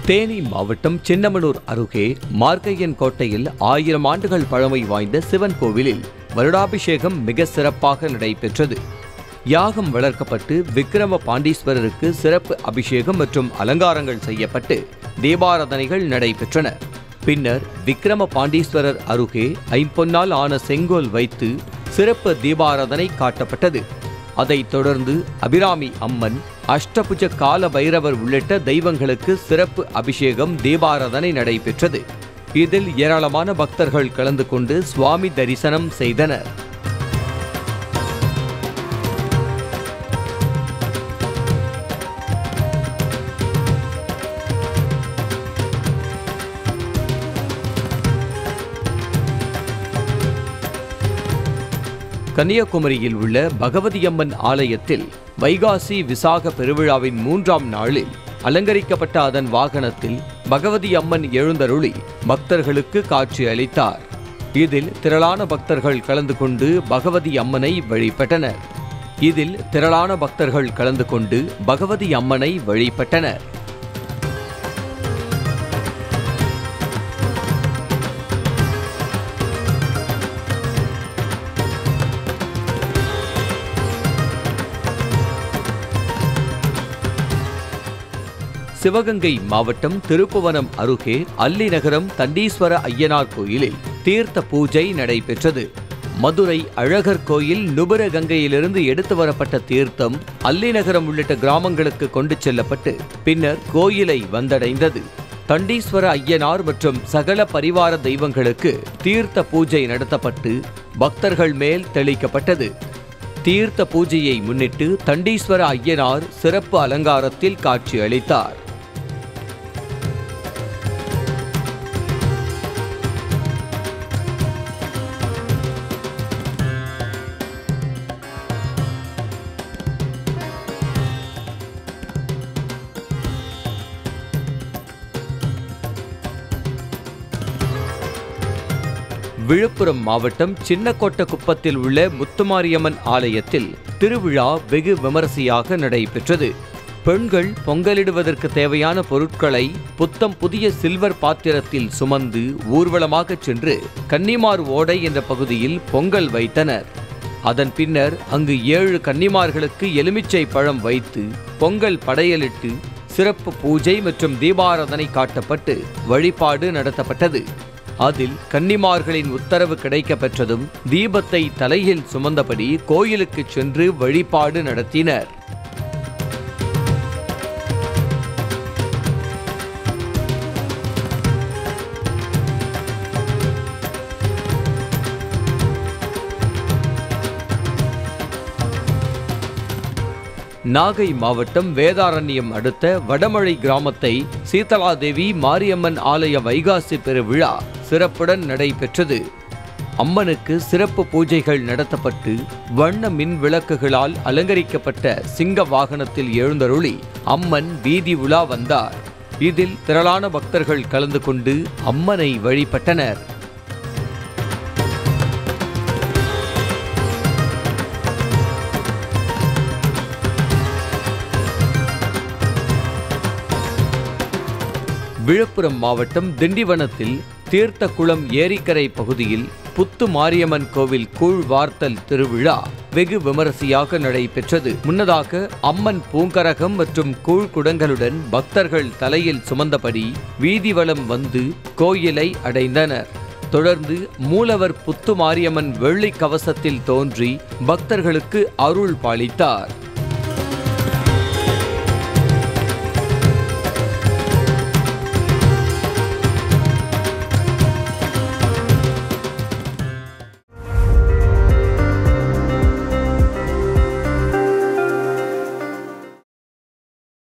தேனி மாவட்டம் சின்னமனூர் அருகே மார்க்கையன் கோட்டையில் ஆயிரம் ஆண்டுகள் பழமை வாய்ந்த சிவன் கோவிலில் வருடாபிஷேகம் மிக சிறப்பாக நடைபெற்றது யாகம் வளர்க்கப்பட்டு விக்கிரம பாண்டீஸ்வரருக்கு சிறப்பு அபிஷேகம் மற்றும் அலங்காரங்கள் செய்யப்பட்டு தீபாராதனைகள் நடைபெற்றன பின்னர் விக்கிரம பாண்டீஸ்வரர் அருகே ஐம்பொன்னால் ஆன செங்கோல் வைத்து சிறப்பு தீபாராதனை காட்டப்பட்டது அதைத் தொடர்ந்து அபிராமி அம்மன் அஷ்டபுஜ கால பைரவர் உள்ளிட்ட தெய்வங்களுக்கு சிறப்பு அபிஷேகம் தீபாராதனை நடைபெற்றது இதில் ஏராளமான பக்தர்கள் கலந்து கொண்டு சுவாமி தரிசனம் செய்தனர் கன்னியாகுமரியில் உள்ள பகவதியம்மன் ஆலயத்தில் வைகாசி விசாக பெருவிழாவின் மூன்றாம் நாளில் அலங்கரிக்கப்பட்ட அதன் வாகனத்தில் பகவதி அம்மன் எழுந்தருளி பக்தர்களுக்கு காட்சி அளித்தார் இதில் திரளான பக்தர்கள் கலந்து கொண்டு பகவதி அம்மனை வழிபட்டனர் இதில் திரளான பக்தர்கள் கலந்து கொண்டு பகவதி அம்மனை வழிபட்டனர் சிவகங்கை மாவட்டம் திருப்புவனம் அருகே அல்லிநகரம் தண்டீஸ்வர ஐயனார் கோயிலில் தீர்த்த பூஜை நடைபெற்றது மதுரை அழகர் கோயில் நுபர கங்கையிலிருந்து எடுத்து வரப்பட்ட தீர்த்தம் அல்லிநகரம் உள்ளிட்ட கிராமங்களுக்கு கொண்டு செல்லப்பட்டு பின்னர் கோயிலை வந்தடைந்தது தண்டீஸ்வர ஐயனார் மற்றும் சகல பரிவார தெய்வங்களுக்கு தீர்த்த பூஜை நடத்தப்பட்டு பக்தர்கள் மேல் தெளிக்கப்பட்டது தீர்த்த பூஜையை முன்னிட்டு தண்டீஸ்வர ஐயனார் சிறப்பு அலங்காரத்தில் காட்சி அளித்தார் விழுப்புரம் மாவட்டம் சின்னக்கோட்டக்குப்பத்தில் உள்ள முத்துமாரியம்மன் ஆலயத்தில் திருவிழா வெகு விமரிசையாக நடைபெற்றது பெண்கள் பொங்கலிடுவதற்கு தேவையான பொருட்களை புத்தம் புதிய சில்வர் பாத்திரத்தில் சுமந்து ஊர்வலமாகச் சென்று கன்னிமார் ஓடை என்ற பகுதியில் பொங்கல் வைத்தனர் அதன் பின்னர் அங்கு ஏழு கன்னிமார்களுக்கு எலுமிச்சை பழம் வைத்து பொங்கல் படையலிட்டு சிறப்பு பூஜை மற்றும் தீபாராதனை காட்டப்பட்டு வழிபாடு நடத்தப்பட்டது அதில் கன்னிமார்களின் உத்தரவு கிடைக்கப் பெற்றதும் தீபத்தை தலையில் சுமந்தபடி கோயிலுக்கு சென்று வழிபாடு நடத்தினர் நாகை மாவட்டம் வேதாரண்யம் அடுத்த வடமழை கிராமத்தை சீதலாதேவி மாரியம்மன் ஆலய வைகாசி பெருவிழா சிறப்புடன் நடைபெற்றது அம்மனுக்கு சிறப்பு பூஜைகள் நடத்தப்பட்டு வண்ண மின் விளக்குகளால் அலங்கரிக்கப்பட்ட சிங்க வாகனத்தில் எழுந்தருளி அம்மன் வீதி உலா வந்தார் இதில் திரளான பக்தர்கள் கலந்து கொண்டு அம்மனை வழிபட்டனர் விழுப்புரம் மாவட்டம் திண்டிவனத்தில் தீர்த்தக்குளம் ஏரிக்கரை பகுதியில் புத்து மாரியம்மன் கோவில் கூழ் வார்த்தல் திருவிழா வெகு விமரிசையாக நடைபெற்றது முன்னதாக அம்மன் பூங்கரகம் மற்றும் கூழ் குடங்களுடன் பக்தர்கள் தலையில் சுமந்தபடி வீதி வலம் வந்து கோயிலை அடைந்தனர் தொடர்ந்து மூலவர் புத்து மாரியம்மன் வெள்ளி கவசத்தில் தோன்றி பக்தர்களுக்கு அருள் பாலித்தார்